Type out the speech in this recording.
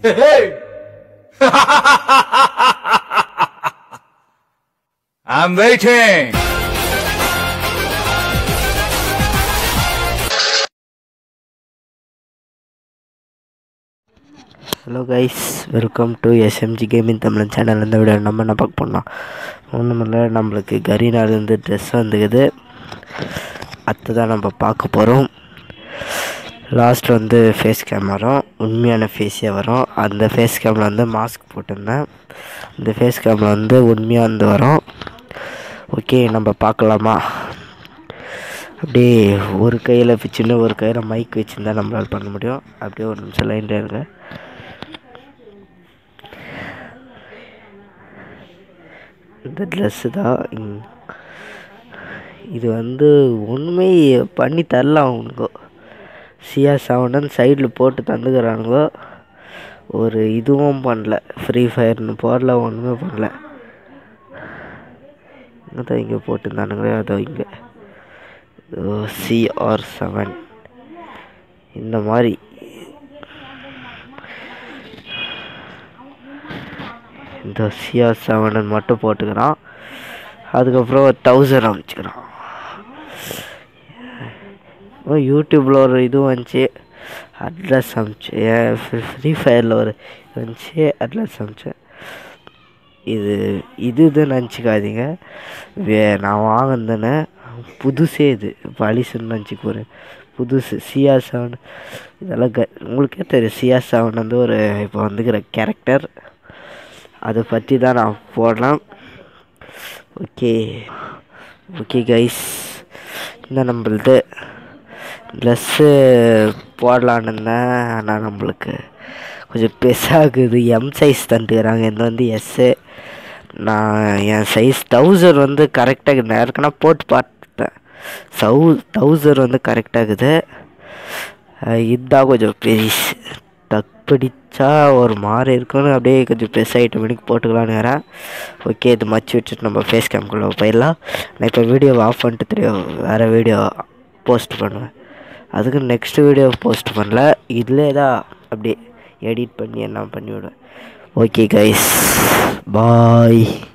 Hey! I'm waiting! Hello guys welcome to SMG gaming Tamizhan channel இந்த video நம்ம என்ன பார்க்க போனோம் ஒன்றும் இல்லை நம்மளுக்கு கரீனாலேருந்து ட்ரெஸ் வந்துக்குது அதுதான் நம்ம பார்க்க போகிறோம் லாஸ்ட் வந்து ஃபேஸ் கேம் வரும் உண்மையான ஃபேஸே வரும் அந்த ஃபேஸ் கேமில் வந்து மாஸ்க் போட்டிருந்தேன் இந்த ஃபேஸ் கேமில் வந்து உண்மையாக வந்து வரும் ஓகே நம்ம பார்க்கலாமா அப்படியே ஒரு கையில் சின்ன ஒரு கையில் மைக் வச்சுருந்தா நம்மளால் பண்ண முடியும் அப்படியே ஒரு நிமிஷம் லைன்ல இருங்க இந்த ட்ரெஸ்ஸு தான் இங்- இது வந்து ஒன்றுமே பண்ணி தரல அவனுங்கோ சியா செவனன் சைடில் போட்டு தந்துக்கிறானுங்கோ ஒரு இதுவும் பண்ணல ஃப்ரீ ஃபயர்னு போடல ஒன்றுமே பண்ணல இங்கே தான் இங்கே போட்டுருந்தானுங்களே அதோ இங்கே சிஆர் செவன் இந்த மாதிரி இந்த சிஆர் செவன் மட்டும் போட்டுக்கிறான் அதுக்கப்புறம் தௌசண்ட் அமைச்சுக்கிறான் யூடியூப்பில் ஒரு இது வந்துச்சு அட்ரஸ் அமிச்சு ஃப்ரீ ஃபயரில் ஒரு இது வந்துச்சு அட்ரஸ் அமிச்சேன் இது இது இதுன்னு நினச்சிக்காதீங்க வே நான் வாங்கினேன்னு புதுசே இது பழிசுன்னு நினச்சிக்க போகிறேன் புதுசு சிஆர் செவன் இதெல்லாம் க உங்களுக்கே தெரியும் சிஆர் செவன் வந்து ஒரு இப்போ வந்துக்கிற கேரக்டர் அதை பற்றி தான் நான் போடலாம் ஓகே ஓகே கைஸ் இந்த நம்மளது ட்ரெஸ்ஸு போடலான்னு இருந்தேன் ஆனால் நம்மளுக்கு கொஞ்சம் பெருசாகுது எம் சைஸ் தந்துக்கிறாங்க இது வந்து எஸ்ஸு நான் என் சைஸ் தௌசண்ட் வந்து கரெக்டாக நான் ஏற்கனவே போட்டு பார்த்தேன் சௌ தௌசண்ட் வந்து கரெக்டாகுது இதுதான் கொஞ்சம் பெரிஸ் டக் பிடிச்சா ஒரு மாதிரி இருக்குன்னு அப்படியே கொஞ்சம் பெருசு ஐட்டமேட்டிக் போட்டுக்கலான்னு வரேன் ஓகே இது மச்சு வச்சுட்டு நம்ம ஃபேஸ் கேம்குள்ளே போயிடலாம் நான் இப்போ வீடியோவை ஆஃப் பண்ணிட்டு தெரியும் வேறு வீடியோ போஸ்ட் பண்ணுவேன் அதுக்கு நெக்ஸ்ட் வீடியோ போஸ்ட் பண்ணல இதிலே தான் அப்படியே எடிட் பண்ணி எல்லாம் பண்ணி விடுவேன் ஓகே கைஸ் பாய்